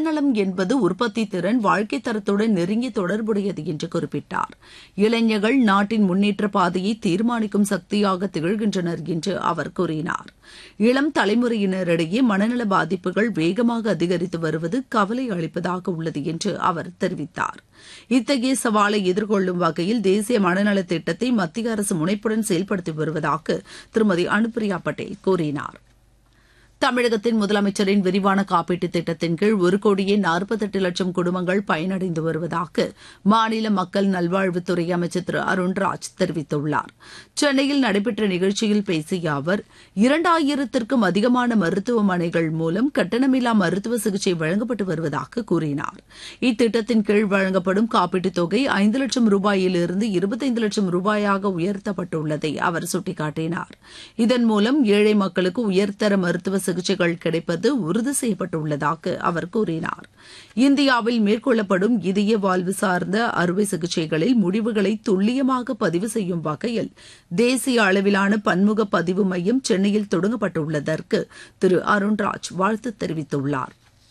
மனநலம் என்பது உற்பத்தி திறன் வாழ்க்கை தரத்துடன் நெருங்கி தொடர்புடையது என்று குறிப்பிட்டார் இளைஞர்கள் நாட்டின் முன்னேற்ற பாதையை தீர்மானிக்கும் சக்தியாக திகழ்கின்றனர் என்று அவர் கூறினார் இளம் தலைமுறையினரிடையே மனநல பாதிப்புகள் வேகமாக அதிகரித்து வருவது கவலை அளிப்பதாக உள்ளது என்று அவர் தெரிவித்தார் இத்தகைய சவாலை எதிர்கொள்ளும் வகையில் தேசிய மனநல திட்டத்தை மத்திய அரசு முனைப்புடன் செயல்படுத்தி வருவதாக திருமதி அனுப்பிரியா பட்டேல் கூறினார் தமிழகத்தின் முதலமைச்சரின் விரிவான காப்பீட்டுத் திட்டத்தின் கீழ் ஒரு கோடியே நாற்பத்தெட்டு லட்சம் குடும்பங்கள் பயனடைந்து வருவதாக மாநில மக்கள் நல்வாழ்வுத்துறை அமைச்சர் திரு அருண்ராஜ் தெரிவித்துள்ளார் சென்னையில் நடைபெற்ற நிகழ்ச்சியில் பேசிய அவர் இரண்டாயிரத்திற்கும் அதிகமான மருத்துவமனைகள் மூலம் கட்டணமில்லா மருத்துவ சிகிச்சை வழங்கப்பட்டு வருவதாக கூறினார் இத்திட்டத்தின் கீழ் வழங்கப்படும் காப்பீட்டுத் தொகை ஐந்து லட்சம் ரூபாயிலிருந்து இருபத்தைந்து லட்சம் ரூபாயாக உயர்த்தப்பட்டுள்ளதை அவர் சுட்டிக்காட்டினார் இதன் மூலம் ஏழை மக்களுக்கு உயர்தர மருத்துவ சிகிச்சைகள் கிடைப்பது உறுதி செய்யப்பட்டுள்ளதாக அவர் கூறினார் இந்தியாவில் மேற்கொள்ளப்படும் இதய வாழ்வு சார்ந்த அறுவை சிகிச்சைகளில் முடிவுகளை துல்லியமாக பதிவு செய்யும் வகையில் தேசிய அளவிலான பன்முக பதிவு மையம் சென்னையில் தொடங்கப்பட்டுள்ளதற்கு திரு அருண்ராஜ் வாழ்த்து தெரிவித்துள்ளார்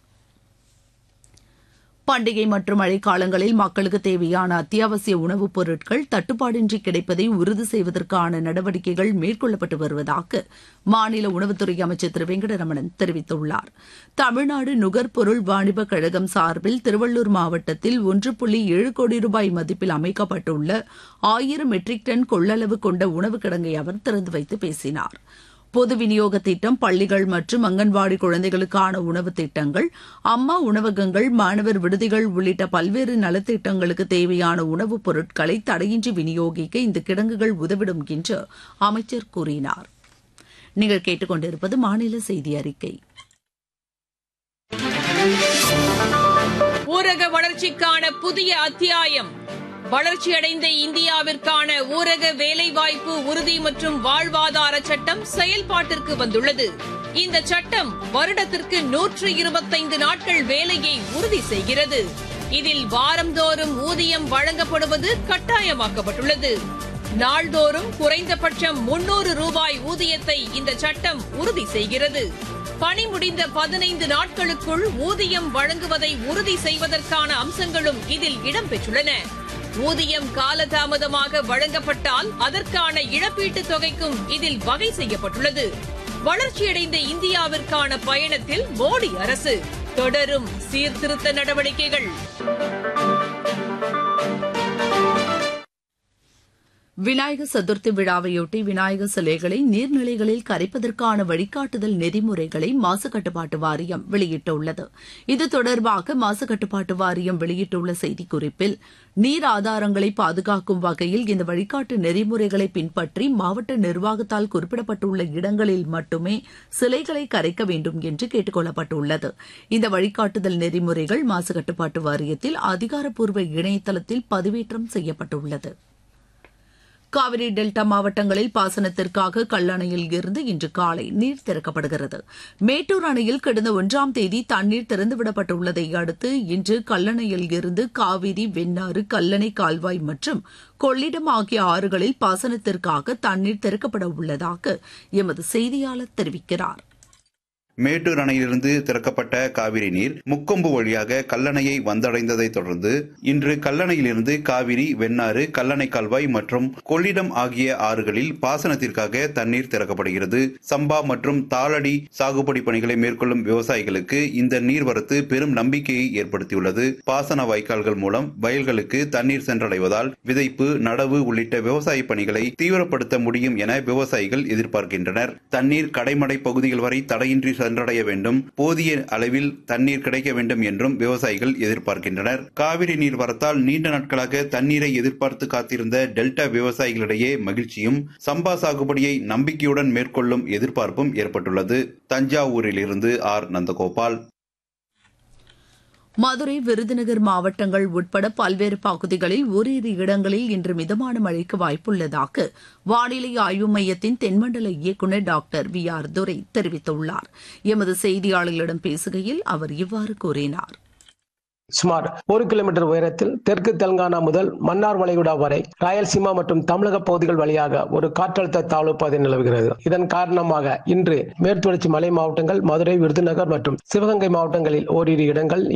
பண்டிகை மற்றும் மழைக்காலங்களில் மக்களுக்கு தேவையான அத்தியாவசிய உணவுப் பொருட்கள் தட்டுப்பாடின்றி கிடைப்பதை உறுதி செய்வதற்கான நடவடிக்கைகள் மேற்கொள்ளப்பட்டு வருவதாக மாநில உணவுத்துறை அமைச்சர் திரு வெங்கடரமணன் தெரிவித்துள்ளார் தமிழ்நாடு நுகர்பொருள் வாணிப கழகம் சார்பில் திருவள்ளூர் மாவட்டத்தில் ஒன்று புள்ளி ஏழு கோடி ரூபாய் மதிப்பில் அமைக்கப்பட்டுள்ள ஆயிரம் மெட்ரிக் டன் கொள்ளளவு கொண்ட உணவு கிடங்கை அவர் திறந்து வைத்து பேசினார் பொது விநியோக திட்டம் பள்ளிகள் மற்றும் அங்கன்வாடி குழந்தைகளுக்கான உணவு திட்டங்கள் அம்மா உணவகங்கள் மாணவர் விடுதிகள் உள்ளிட்ட பல்வேறு நலத்திட்டங்களுக்கு தேவையான உணவுப் பொருட்களை தடையின்றி விநியோகிக்க இந்த கிடங்குகள் உதவிடும் என்று அமைச்சர் கூறினார் நீங்கள் கேட்டுக்கொண்டிருப்பது மாநில செய்தி அறிக்கை ஊரக வளர்ச்சிக்கான புதிய அத்தியாயம் வளர்ச்சியடைந்த இந்தியாவிற்கான ஊரக வேலைவாய்ப்பு உறுதி மற்றும் வாழ்வாதார சட்டம் செயல்பாட்டிற்கு வந்துள்ளது இந்த சட்டம் வருடத்திற்கு நூற்று இருபத்தைந்து நாட்கள் வேலையை உறுதி செய்கிறது இதில் வாரந்தோறும் ஊதியம் வழங்கப்படுவது கட்டாயமாக்கப்பட்டுள்ளது நாள்தோறும் குறைந்தபட்சம் முன்னூறு ரூபாய் ஊதியத்தை இந்த சட்டம் உறுதி செய்கிறது பணி முடிந்த பதினைந்து நாட்களுக்குள் ஊதியம் வழங்குவதை உறுதி செய்வதற்கான அம்சங்களும் இதில் இடம்பெற்றுள்ளன ஊதியம் காலதாமதமாக வழங்கப்பட்டால் அதற்கான இழப்பீட்டுத் தொகைக்கும் இதில் வகை செய்யப்பட்டுள்ளது வளர்ச்சியடைந்த இந்தியாவிற்கான பயணத்தில் மோடி அரசு தொடரும் சீர்திருத்த நடவடிக்கைகள் விநாயகர் சதுர்த்தி விழாவையொட்டி விநாயகர் சிலைகளை நீர்நிலைகளில் கரைப்பதற்கான வழிகாட்டுதல் நெறிமுறைகளை மாசு கட்டுப்பாட்டு வாரியம் வெளியிட்டுள்ளது இது தொடர்பாக மாசு கட்டுப்பாட்டு வாரியம் வெளியிட்டுள்ள செய்திக்குறிப்பில் நீர் ஆதாரங்களை பாதுகாக்கும் வகையில் இந்த வழிகாட்டு நெறிமுறைகளை பின்பற்றி மாவட்ட நிர்வாகத்தால் குறிப்பிடப்பட்டுள்ள இடங்களில் மட்டுமே சிலைகளை கரைக்க வேண்டும் என்று கேட்டுக் கொள்ளப்பட்டுள்ளது இந்த வழிகாட்டுதல் நெறிமுறைகள் மாசு கட்டுப்பாட்டு வாரியத்தில் அதிகாரப்பூர்வ இணையதளத்தில் பதிவேற்றம் செய்யப்பட்டுள்ளது காவிரி டெல்டா மாவட்டங்களில் பாசனத்திற்காக கல்லணையில் இருந்து இன்று காலை நீர் திறக்கப்படுகிறது மேட்டூர் அணையில் கடந்த ஒன்றாம் தேதி தண்ணீர் திறந்துவிடப்பட்டுள்ளதை அடுத்து இன்று கல்லணையில் இருந்து காவிரி வெண்ணாறு கல்லணை கால்வாய் மற்றும் கொள்ளிடம் ஆகிய ஆறுகளில் பாசனத்திற்காக தண்ணீர் திறக்கப்பட உள்ளதாக எமது செய்தியாளர் தெரிவிக்கிறார் மேட்டூர் அணையிலிருந்து திறக்கப்பட்ட காவிரி நீர் முக்கொம்பு வழியாக கல்லணையை வந்தடைந்ததை தொடர்ந்து இன்று கல்லணையிலிருந்து காவிரி வெண்ணாறு கல்லணை கால்வாய் மற்றும் கொள்ளிடம் ஆகிய ஆறுகளில் பாசனத்திற்காக தண்ணீர் திறக்கப்படுகிறது சம்பா மற்றும் தாளடி சாகுபடி பணிகளை மேற்கொள்ளும் விவசாயிகளுக்கு இந்த நீர்வரத்து பெரும் நம்பிக்கையை ஏற்படுத்தியுள்ளது பாசன வாய்க்கால்கள் மூலம் வயல்களுக்கு தண்ணீர் சென்றடைவதால் விதைப்பு நடவு உள்ளிட்ட விவசாய பணிகளை தீவிரப்படுத்த முடியும் என விவசாயிகள் எதிர்பார்க்கின்றனர் தண்ணீர் கடைமடை பகுதிகள் வரை தடையின்றி சென்றடைய வேண்டும் போதிய அளவில் தண்ணீர் கிடைக்க வேண்டும் என்றும் விவசாயிகள் எதிர்பார்க்கின்றனர் காவிரி நீர் வரத்தால் நீண்ட நாட்களாக தண்ணீரை எதிர்பார்த்து காத்திருந்த டெல்டா விவசாயிகளிடையே மகிழ்ச்சியும் சம்பா சாகுபடியை நம்பிக்கையுடன் மேற்கொள்ளும் எதிர்பார்ப்பும் ஏற்பட்டுள்ளது தஞ்சாவூரில் இருந்து ஆர் நந்தகோபால் மதுரை விருதுநகர் மாவட்டங்கள் உட்பட பல்வேறு பகுதிகளில் ஓரிரு இடங்களில் இன்று மிதமான மழைக்கு வாய்ப்புள்ளதாக வானிலை ஆய்வு மையத்தின் தென்மண்டல இயக்குநர் டாக்டர் வி ஆர் துரை தெரிவித்துள்ளார் எமது செய்தியாளர்களிடம் பேசுகையில் அவர் இவ்வாறு கூறினார் சுமார் ஒரு கிலோமீட்டர் உயரத்தில் தெற்கு தெலுங்கானா முதல் மன்னார் வளைகுடா வரை ராயல்சீமா மற்றும் தமிழக பகுதிகள் வழியாக ஒரு காற்றழுத்த தாழ்வு பாதை நிலவுகிறது இதன் காரணமாக இன்று மேற்குத்தொடர்ச்சி மலை மாவட்டங்கள் மதுரை விருதுநகர் மற்றும் சிவகங்கை மாவட்டங்களில் ஓரிரு இடங்கள்